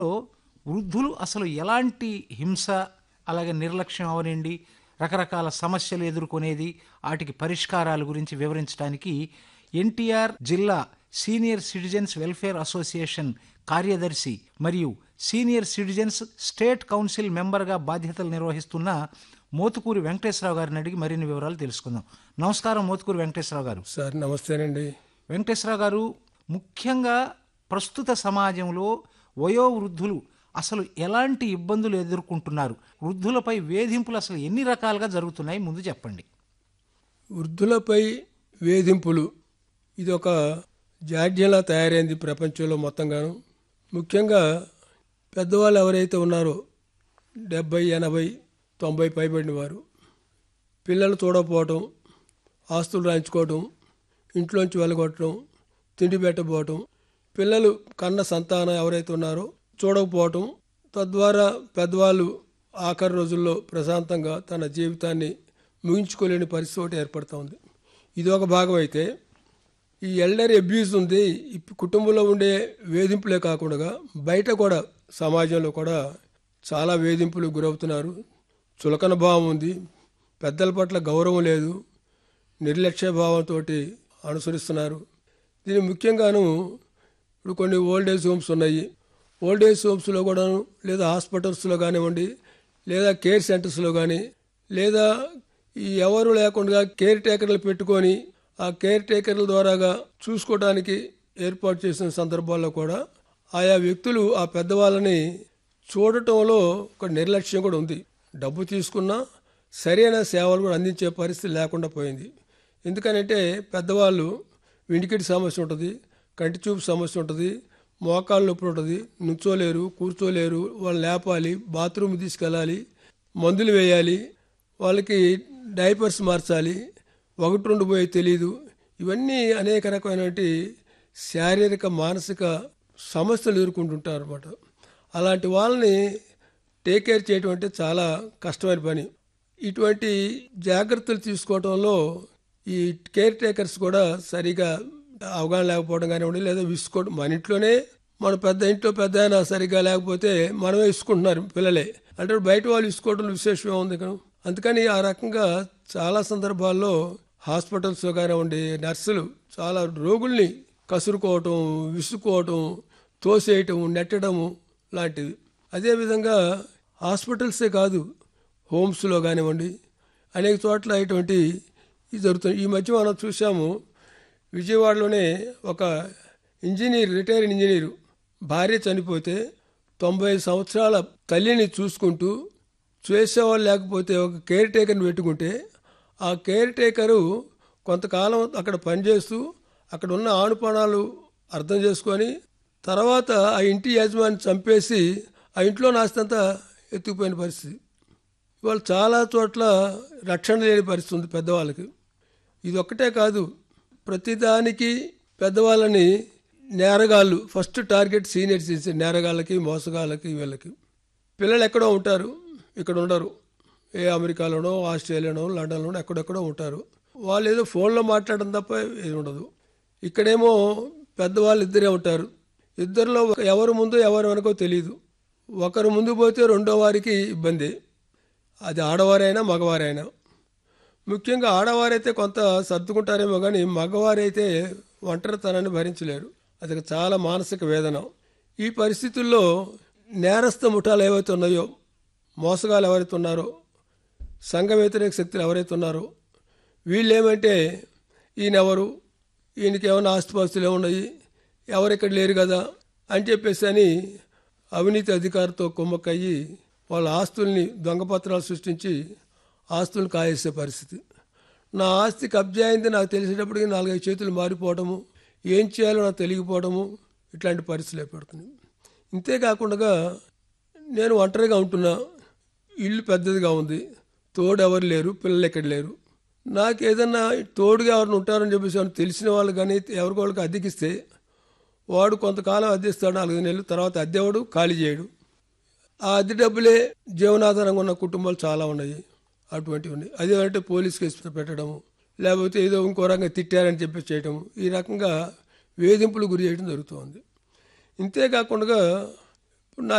వృద్ధులు అసలు ఎలాంటి హింస అలాగే నిర్లక్ష్యం అవనండి రకరకాల సమస్యలు ఎదుర్కొనేది వాటికి పరిష్కారాల గురించి వివరించడానికి ఎన్టీఆర్ జిల్లా సీనియర్ సిటిజన్స్ వెల్ఫేర్ అసోసియేషన్ కార్యదర్శి మరియు సీనియర్ సిటిజన్స్ స్టేట్ కౌన్సిల్ మెంబర్గా బాధ్యతలు నిర్వహిస్తున్న మోతుకూరి వెంకటేశ్వరరావు గారిని అడిగి మరిన్ని వివరాలు తెలుసుకుందాం నమస్కారం మోతుకూరి వెంకటేశ్వరరావు గారు సార్ నమస్తేనండి వెంకటేశ్వరరావు గారు ముఖ్యంగా ప్రస్తుత సమాజంలో వయోవృద్ధులు అసలు ఎలాంటి ఇబ్బందులు ఎదుర్కొంటున్నారు వృద్ధులపై వేధింపులు అసలు ఎన్ని రకాలుగా జరుగుతున్నాయి ముందు చెప్పండి వృద్ధులపై వేధింపులు ఇది ఒక జాడ్యంలా తయారైంది ప్రపంచంలో మొత్తంగాను ముఖ్యంగా పెద్దవాళ్ళు ఎవరైతే ఉన్నారో డెబ్బై ఎనభై తొంభై పైబడిన వారు పిల్లలు చూడకపోవటం ఆస్తులు రాయించుకోవటం ఇంట్లోంచి వెళ్ళగొట్టడం తిండి పెట్టకపోవటం పిల్లలు కన్న సంతానం ఎవరైతే ఉన్నారో చూడకపోవటం తద్వారా పెద్దవాళ్ళు ఆఖరి రోజుల్లో ప్రశాంతంగా తన జీవితాన్ని ముగించుకోలేని పరిస్థితి ఒకటి ఏర్పడుతూ ఉంది ఇది ఒక భాగం అయితే ఈ ఎల్డర్ అబ్యూస్ ఉంది ఈ కుటుంబంలో ఉండే వేధింపులే కాకుండా బయట కూడా సమాజంలో కూడా చాలా వేధింపులు గురవుతున్నారు చులకన భావం ఉంది పెద్దల పట్ల గౌరవం లేదు నిర్లక్ష్య భావంతో అనుసరిస్తున్నారు దీని ముఖ్యంగాను ఇప్పుడు కొన్ని ఓల్డ్ ఏజ్ హోమ్స్ ఉన్నాయి ఓల్డ్ ఏజ్ హోమ్స్లో కూడాను లేదా హాస్పిటల్స్లో కానివ్వండి లేదా కేర్ సెంటర్స్లో కానీ లేదా ఈ ఎవరు లేకుండా కేర్ టేకర్లు పెట్టుకొని ఆ కేర్ టేకర్ల ద్వారాగా చూసుకోవడానికి ఏర్పాటు చేసిన సందర్భాల్లో కూడా ఆయా వ్యక్తులు ఆ పెద్దవాళ్ళని చూడటంలో ఒక నిర్లక్ష్యం కూడా ఉంది డబ్బు తీసుకున్నా సరైన సేవలు కూడా అందించే పరిస్థితి లేకుండా పోయింది ఎందుకనంటే పెద్దవాళ్ళు విండికిటి సమస్య ఉంటుంది కంటి చూపు సమస్య ఉంటుంది మోకాళ్ళ నొప్పి ఉంటుంది నుంచోలేరు కూర్చోలేరు వాళ్ళు లేపాలి బాత్రూమ్ తీసుకెళ్ళాలి మందులు వేయాలి వాళ్ళకి డైపర్స్ మార్చాలి ఒకటి రెండు పోయి తెలియదు ఇవన్నీ అనేక రకమైనటువంటి శారీరక మానసిక సమస్యలు ఎదుర్కొంటుంటారు అనమాట అలాంటి వాళ్ళని టేక్ కేర్ చేయడం అంటే చాలా కష్టమైన పని ఇటువంటి జాగ్రత్తలు తీసుకోవడంలో ఈ కేర్ టేకర్స్ కూడా సరిగా అవగాహన లేకపోవడం కానివ్వండి లేదా విసుకోవడం మన ఇంట్లోనే మన పెద్ద ఇంట్లో పెద్ద ఆయన సరిగా లేకపోతే మనమే ఇసుకుంటున్నారు పిల్లలే అంటే బయట వాళ్ళు ఇసుకోవడం విశేషమే ఉంది ఇక్కడ అందుకని ఆ రకంగా చాలా సందర్భాల్లో హాస్పిటల్స్లో కానివ్వండి నర్సులు చాలా రోగుల్ని కసురుకోవటం విసుక్కోవటం తోసేయటం నెట్టడము లాంటివి అదేవిధంగా హాస్పిటల్సే కాదు హోమ్స్లో కానివ్వండి అనేక చోట్ల ఇటువంటి ఇది జరుగుతుంది ఈ మధ్య మనం చూసాము విజయవాడలోనే ఒక ఇంజనీర్ రిటైర్డ్ ఇంజనీరు భార్య చనిపోతే తొంభై సంవత్సరాల తల్లిని చూసుకుంటూ చేసేవాళ్ళు లేకపోతే ఒక కేర్ టేకర్ని పెట్టుకుంటే ఆ కేర్ టేకరు కొంతకాలం అక్కడ పనిచేస్తూ అక్కడ ఉన్న ఆనుపానాలు అర్థం చేసుకొని తర్వాత ఆ ఇంటి యజమాని చంపేసి ఆ ఇంట్లో నాస్తంతా ఎత్తుకుపోయిన పరిస్థితి ఇవాళ చాలా చోట్ల రక్షణ లేని పరిస్థితి ఉంది పెద్దవాళ్ళకి ఇది ఒక్కటే కాదు ప్రతిదానికి పెద్దవాళ్ళని నేరగాళ్ళు ఫస్ట్ టార్గెట్ సీనియర్ సిటిజన్ నేరగాళ్ళకి మోసగాళ్ళకి వీళ్ళకి పిల్లలు ఎక్కడో ఉంటారు ఇక్కడ ఉండరు ఏ అమెరికాలోనో ఆస్ట్రేలియాలోనో లండన్లోనో ఎక్కడెక్కడో ఉంటారు వాళ్ళు ఏదో ఫోన్లో మాట్లాడడం తప్ప ఏది ఉండదు ఇక్కడేమో పెద్దవాళ్ళు ఇద్దరే ఉంటారు ఇద్దరిలో ఒక- ఎవరు ముందు ఎవరు వెనకో తెలియదు ఒకరు ముందు పోతే రెండో వారికి ఇబ్బంది అది ఆడవారైనా మగవారైనా ముఖ్యంగా ఆడవారైతే కొంత సర్దుకుంటారేమో కానీ మగవారైతే ఒంటరితనాన్ని భరించలేరు అది ఒక చాలా మానసిక వేదన ఈ పరిస్థితుల్లో నేరస్థ ముఠాలు ఏవైతే ఉన్నాయో మోసగాలు ఎవరైతే ఉన్నారో సంఘ వ్యతిరేక శక్తులు ఎవరైతే ఉన్నారో వీళ్ళు ఏమంటే ఈయనెవరు ఈయనకి ఏమైనా ఆస్తిపాస్తులు ఏమున్నాయి ఎవరు ఇక్కడ లేరు కదా అని చెప్పేసి అని అవినీతి అధికారితో కుమ్మక్కయ్యి వాళ్ళ ఆస్తుల్ని దొంగపత్రాలు సృష్టించి ఆస్తులను కాయేసే పరిస్థితి నా ఆస్తి కబ్జా అయింది నాకు తెలిసేటప్పటికి నాలుగైదు చేతులు మారిపోవడము ఏం చేయాలో నాకు తెలియకపోవడము ఇట్లాంటి పరిస్థితులు ఏర్పడుతున్నాయి ఇంతేకాకుండా నేను ఒంటరిగా ఉంటున్నా ఇల్లు పెద్దదిగా ఉంది తోడు ఎవరు లేరు పిల్లలు ఎక్కడ లేరు నాకు ఏదన్నా తోడుగా ఎవరిని ఉంటారని చెప్పేసి ఏమన్నా తెలిసిన వాళ్ళు కానీ ఎవరికి వాళ్ళకి అద్దెకిస్తే వాడు కొంతకాలం అద్దెస్తాడు నాలుగు నెలలు తర్వాత అద్దెవాడు ఖాళీ చేయడు ఆ అద్దె డబ్బులే జీవనాధారంగా ఉన్న కుటుంబాలు చాలా ఉన్నాయి అటువంటివి ఉన్నాయి అదే అంటే పోలీస్ కేసు పెట్టడము లేకపోతే ఏదో ఇంకో రకంగా తిట్టారని చెప్పి చేయటము ఈ రకంగా వేధింపులు గురి చేయడం జరుగుతుంది ఇంతేకాకుండా